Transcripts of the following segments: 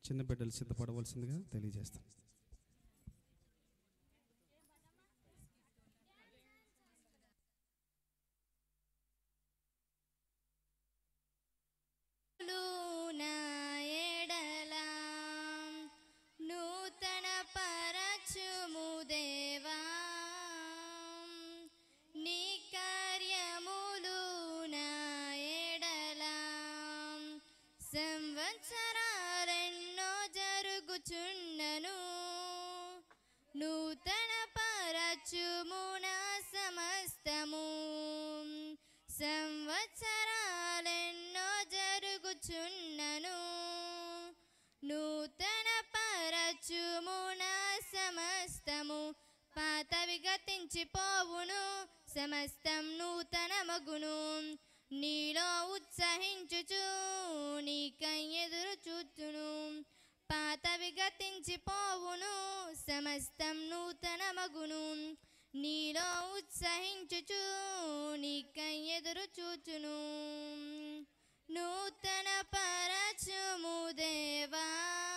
చిన్న బిడ్డలు సిద్ధపడవలసిందిగా తెలియజేస్తాం నా ఎడల నూతన పరచుము దేవా నీ కార్యములు నా ఎడల సంవత్సరాలెన్నో జరుగుచున్నను నూతన పరచుము నా సమస్తము సంవత్సరాలెన్నో జరుగుచున్నను నూతన పరచుము నా సమస్తము పాతవి గతించిపోవును సమస్తం నూతన మగును నీలో ఉత్సహించుచు నీకై ఎదురు చూచును పాతవి గతించిపోవును సమస్తం నూతన మగును నీలో ఉత్సహించుచు నీకై ఎదురు చూచును నూతన పరచుము దేవా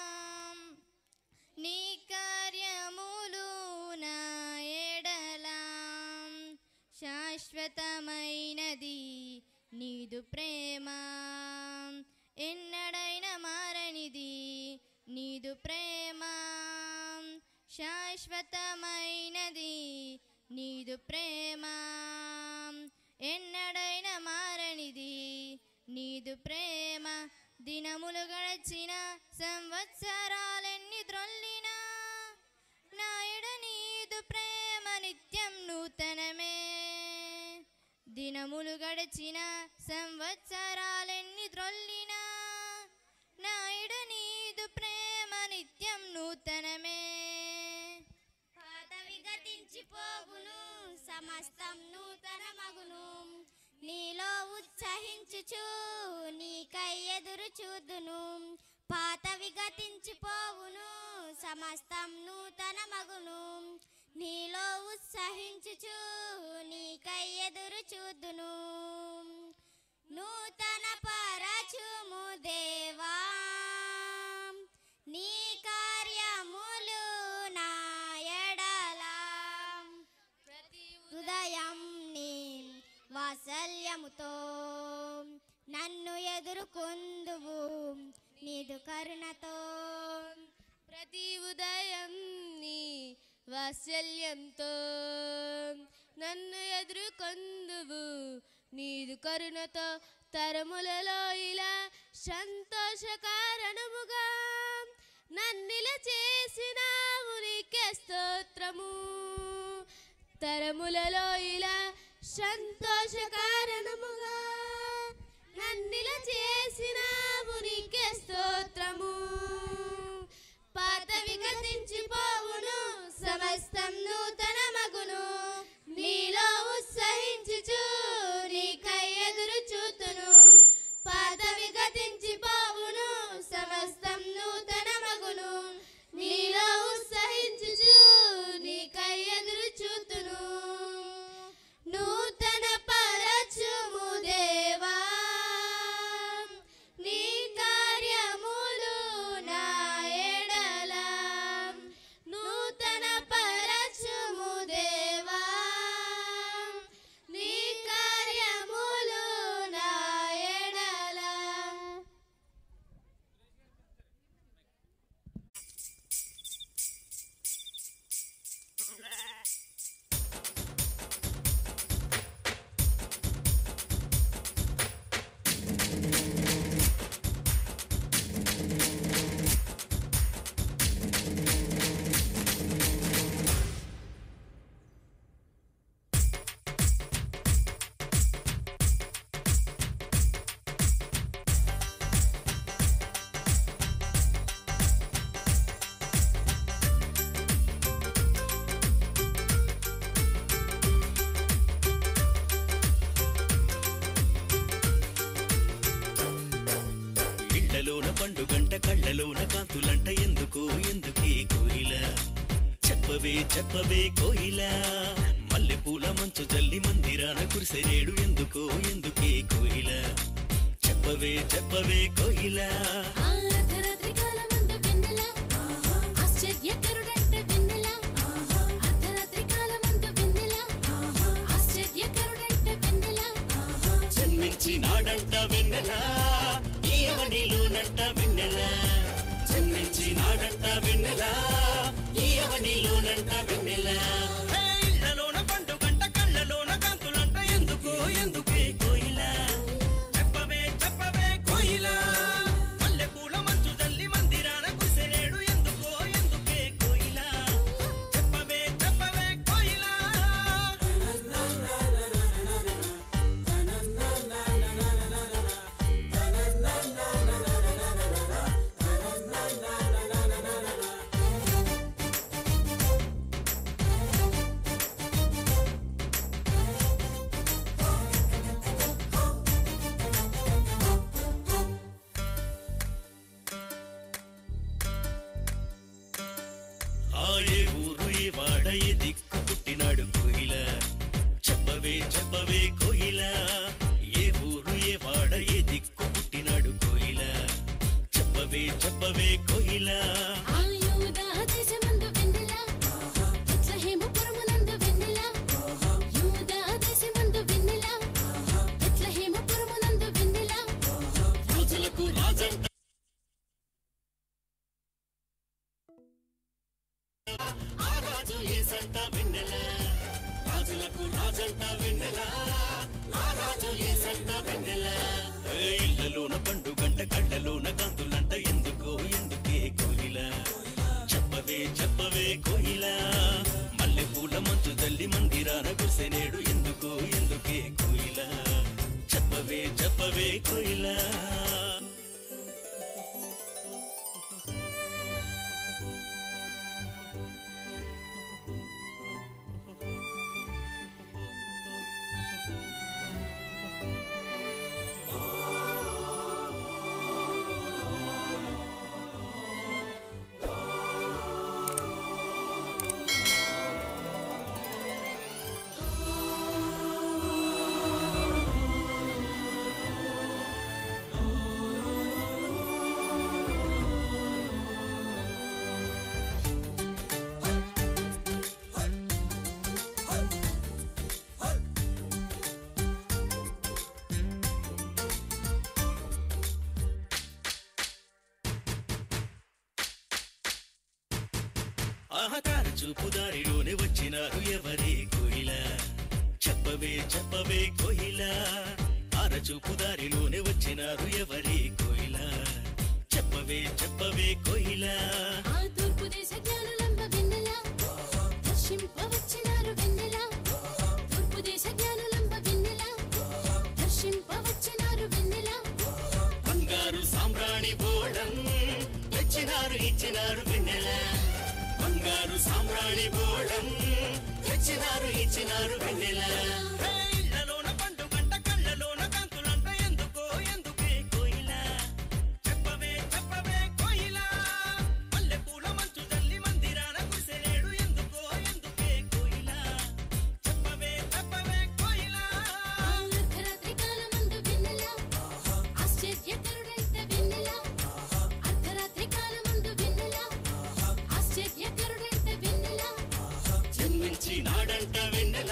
నీ కార్యములు నా ఎడల శాశ్వతమైనది నీదు ప్రేమ ఎన్నడైన మారనిది నీదు ప్రేమ శాశ్వతమైనది నీదు ప్రేమ ఎన్నడైన మారనిది నీదు ప్రేమ దినములు గడచిన సంవత్సరాలెన్ని త్రొల్లినా నాయుడ నీదు ప్రేమ నిత్యం నూతనమే దినములు గడచిన సంవత్సరాలెన్ని త్రొల్లినా నాయుడ నీదు ప్రేమ నిత్యం నూతనమే పాతవి గతించిపోవును సమస్తం నూతన మగును నీలో ఉత్సహించుచు నీకై ఎదురు చూదును పాతవి గతించిపోవును సమస్తం నూతన మగును నీలో ఉత్సహించుచు నీకై ఎదురు చూదును నూతన పరచుము దేవా నీ కార్యములు నా ఎడల హృదయం నీ వాత్సల్యముతో నన్ను ఎదుర్కొందువు నీదు కరుణతో ప్రతి ఉదయం నీ వాత్సల్యంతో నన్ను ఎదుర్కొందువు నీదు కరుణతో తరములలో ఇలా సంతోష కారణముగా నన్నిల చేసినావు నీకే స్తోత్రము తరములలో ఇలా సంతోష కారణముగా నన్నిల చేసినావు నీకే స్తోత్రము పాతవి గతించిపోవును సమస్తం నూతన మగును నీలో ఉత్సహించుచు నీకై ఎదురు చూతును పాతవి గతించిపోవును సమస్తం నూతన మగును నీలో ఉత్సహించుచు నీకై ఎదురు చూతును నూతన పరచుము దేవా నీ కార్యములు నా ఎడల నూతన పరచుము దేవా నీ కార్యములు నా ఎడల ఇళ్లలోన పండుగంట కళ్ళలోన కాంతులంట ఎందుకు ఎందుకీ కోయిల చెప్పవే చెప్పవే కోయిల మల్లెపూల మంచు జల్లి మందిరాన కురిసెరేడు ఎందుకో ఎందుకే కోయిల చెప్పవే చెప్పవే కోయిల అర్ధరాత్రి కాలమందు నాడంట వెన్నెల ఈయవనిలోనంట వెన్నెల జన్మించి నాడంట వెన్నెల ఈయవనిలోనంట వెన్నెల హే, ఇళ్ళలోన పండుగంట కళ్ళలోన కాంతులంట ఎందుకు ఎందుకే కోయిలా చెప్పవే చెప్పవే కోయిలా మల్లెపూల మంచు జల్లి మందిరాన కుసెలేడు ఎందుకో ఎందుకే కోయిలా చెప్పవే చెప్పవే కోయిలా ఆ ఏ ఊరు ఏ వాడ ఏ దిక్కు పుట్టినాడు కోయిల చెప్పవే చెప్పవే కోయిల ఏ ఊరు ఏ వాడ ఏ దిక్కు పుట్టినాడు కోయిల చెప్పవే చెప్పవే కోయిల ఆయుధ దేశమందు వెన్నెల బెత్లెహేముపురమునందు వెన్నెల యూద దేశమందు వెన్నెల బెత్లెహేముపురమునందు వెన్నెల రాజులకు రాజంట ఆ రాజు ఏసంట వెన్నెల రాజులకు రాజంట వెన్నెల ఆ రాజు ఏసంట వెన్నెల ఏ ఇళ్ళలోన పండుగంట కళ్ళలోన కాంతులంట ఎందుకో ఎందుకే కోయిల చెప్పవే చెప్పవే కోయిల మల్లె పూల మంచు తల్లి మందిరాన కుసెనేడు ఎందుకో ఎందుకే కోయిల చెప్పవే చెప్పవే కోయిల ఆహతార చూపు దారిలోనే వచ్చినారు ఎవరే కోయిల చెప్పవే చెప్పవే కోయిల ఆర చూపు దారిలోనే వచ్చినారు ఎవరే కోయిల చెప్పవే చెప్పవే కోయిల ఆ తూర్పు దేశ జ్ఞానులంబ వెన్నెల దర్శింపవచ్చినారు వెన్నెల తూర్పు దేశ జ్ఞానులంబ వెన్నెల దర్శింపవచ్చినారు వెన్నెల బంగారు సామ్రాణి బోళం తెచ్చినారు ఇచ్చినారు వెన్నెల బంగారు సామ్రాణి బోళం తెచ్చినారు ఇచ్చినారు వెన్నెల హే, ఇళ్ళలోన పండుగంట కళ్ళలోన కాంతులంట ఎందుకో ఎందుకే కోయిల చెప్పవే చెప్పవే కోయిల మల్లె పూల మంచు జల్లి మందిరాన కుసెలేడు ఎందుకో ఎందుకే కోయిల చెప్పవే చెప్పవే కోయిల ఆ అర్ధరాత్రి కాలమందు వెన్నెల ఆశ్చర్యకరుడైతే వెన్నెల అర్ధరాత్రి కాలమందు వెన్నెల ఆశ్చర్యకరుడైతే వెన్నెల జన్మించి నాడంట వెన్నెల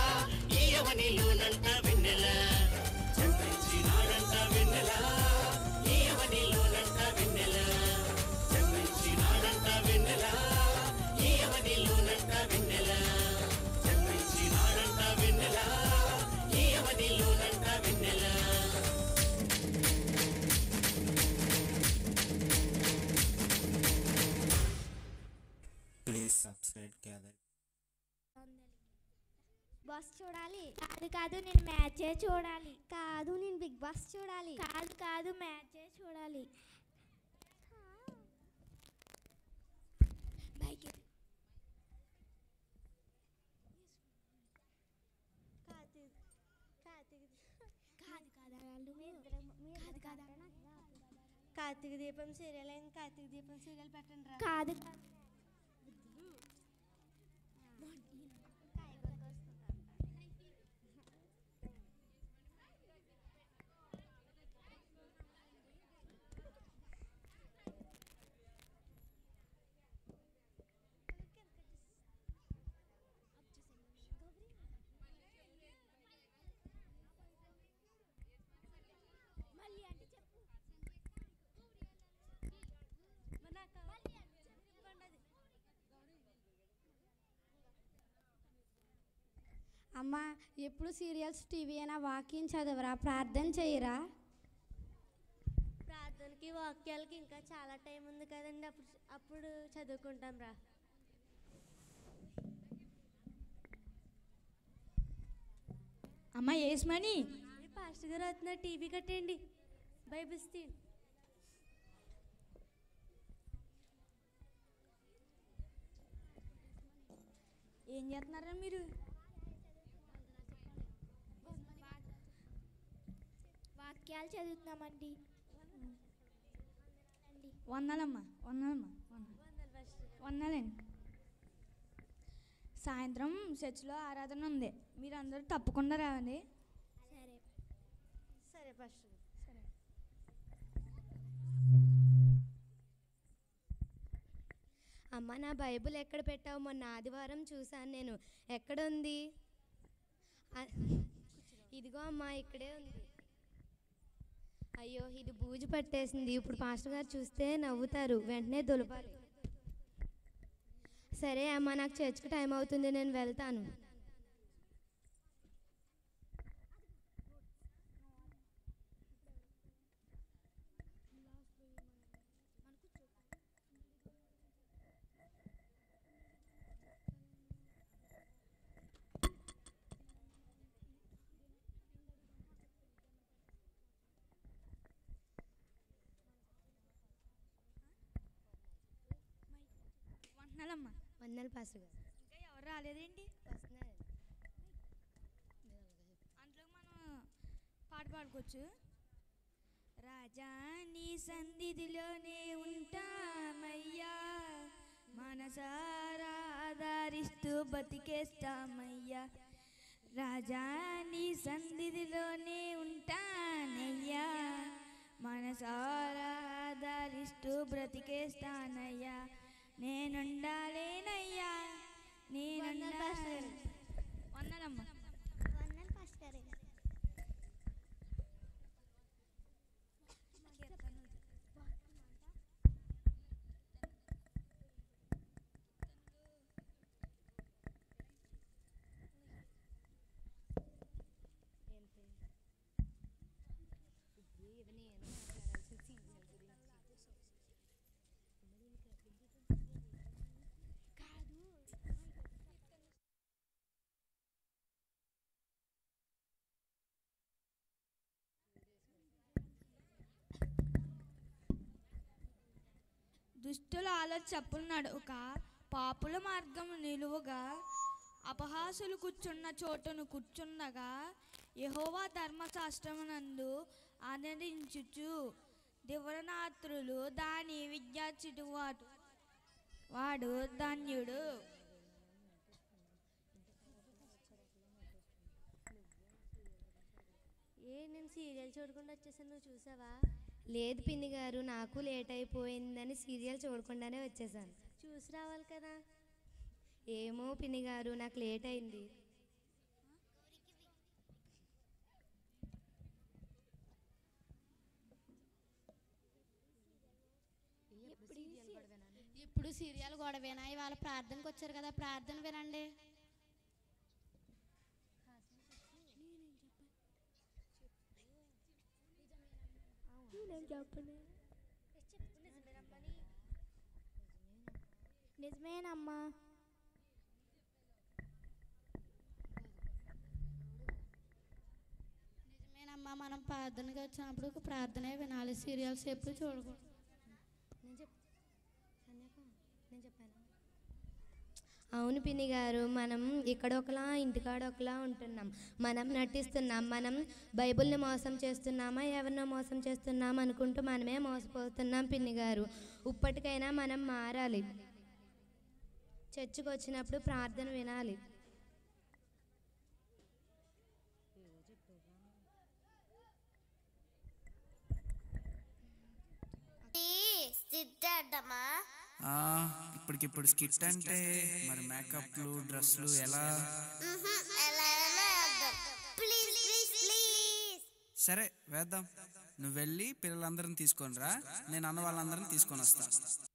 ఈయవనిలోనంట వెన్నెల జన్మించి నాడంట వెన్నెల ఈయవనిలోనంట వెన్నెల జన్మించి నాడంట వెన్నెల ఈయవనిలోనంట వెన్నెల జన్మించి నాడంట వెన్నెల ఈయవనిలోనంట వెన్నెల Please subscribe Gather. బాస్ చూడాలి కాదు కాదు నేను మ్యాచే చూడాలి కాదు నేను బిగ్ బాస్ చూడాలి కాదు కాదు మ్యాచే చూడాలి కార్తీక దీపం సీరియల్ అయింది కార్తీక దీపం సీరియల్ పెట్టండి రా కాదు అమ్మ ఎప్పుడు సీరియల్స్ టీవీ అయినా వాక్యం చదవరా ప్రార్థన చేయరా ప్రార్థనకి వాక్యాలకి ఇంకా చాలా టైం ఉంది కదండి అప్పుడు అప్పుడు చదువుకుంటాం రా అమ్మ ఏస్మని పాస్టర్ గారు వస్తున్నారు టీవీ కట్టేయండి బైబిల్స్ తీయండి ఏం చేస్తున్నారా మీరు వాక్యాలు చదువుతున్నామండి వందలమ్మ వందలమ్మ వందలు వందలండి సాయంత్రం చర్చిలో ఆరాధన ఉంది మీరు అందరూ తప్పకుండా రావండి సరే సరే పాస్టర్ గారు సరే అమ్మ నా బైబిల్ ఎక్కడ పెట్టావు మొన్న ఆదివారం చూశాను నేను ఎక్కడ ఉంది ఆ, ఇదిగో అమ్మా ఇక్కడే ఉంది అయ్యో ఇది బూజు పట్టేసింది ఇప్పుడు పాస్టర్ గారు చూస్తే నవ్వుతారు వెంటనే దులపాలి సరే అమ్మా నాకు చర్చ్కి టైం అవుతుంది నేను వెళ్తాను వందలమ్మ వందలు పాస్టర్ గారు ఇంకా ఎవరు రాలేదేంటి వస్తున్నారు అందులో మనం పాట పాడుకోవచ్చు రాజా నీ సన్నిధిలోనే ఉంటామయ్యా మనసారా ఆధారిస్తూ బతికేస్తామయ్యా రాజా నీ సన్నిధిలోనే ఉంటానయ్యా మనసారా ఆధారిస్తూ బ్రతికేస్తానయ్యా నేనుండాలేనయ్యా నేనుండా వందనమ్మ వందలు పాస్టర్ గారు దుష్టుల ఆలోచన చెప్పులు నడుక పాపుల మార్గం నిలువుగా అపహాసులు కూర్చున్న చోటును కూర్చుండగా యహోవా ధర్మశాస్త్రమునందు ఆనందించుచు దివరనాత్రులు దాని విద్యార్చుడు వాడు వాడు ధన్యుడు ఏ నేను సీరియల్ చూడకుండా వచ్చేసాను నువ్వు చూసావా లేదు పిన్ని గారు నాకు లేట్ అయిపోయిందని సీరియల్ చూడకుండానే వచ్చేసాను చూసి రావాలి కదా ఏమో పిన్ని గారు నాకు లేట్ అయింది ఇప్పుడు సీరియల్ గొడవేనా ఇవాళ ప్రార్థనకు వచ్చారు కదా ప్రార్థన వినండి నిజమేనమ్మా నిజమేనమ్మా మనం ప్రార్థనకి వచ్చినప్పుడు ప్రార్థనే వినాలి సీరియల్స్ ఎప్పుడు చూడకూడదు నేను చెప్ కన్యాక నేను చెప్పాను అవును పిన్ని గారు మనం ఇక్కడ ఒకలా ఇంటికాడ ఒకలా ఉంటున్నాం మనం నటిస్తున్నాం మనం బైబిల్ని మోసం చేస్తున్నామా ఎవరినో మోసం చేస్తున్నాం అనుకుంటూ మనమే మోసపోతున్నాం పిన్ని గారు ఇప్పటికైనా మనం మారాలి చర్చికి వచ్చినప్పుడు ప్రార్థన వినాలి సిద్ధమ్మా ఆ, ఇప్పటికిప్పుడు స్కిట్ అంటే మరి మేకప్లు డ్రెస్లు ఎలా ఎలా ప్లీజ్ ప్లీజ్ ప్లీజ్ సరే వేద్దాం నువ్వు వెళ్ళి పిల్లలందరిని తీసుకొని రా నేను అన్న వాళ్ళందరిని తీసుకొని వస్తా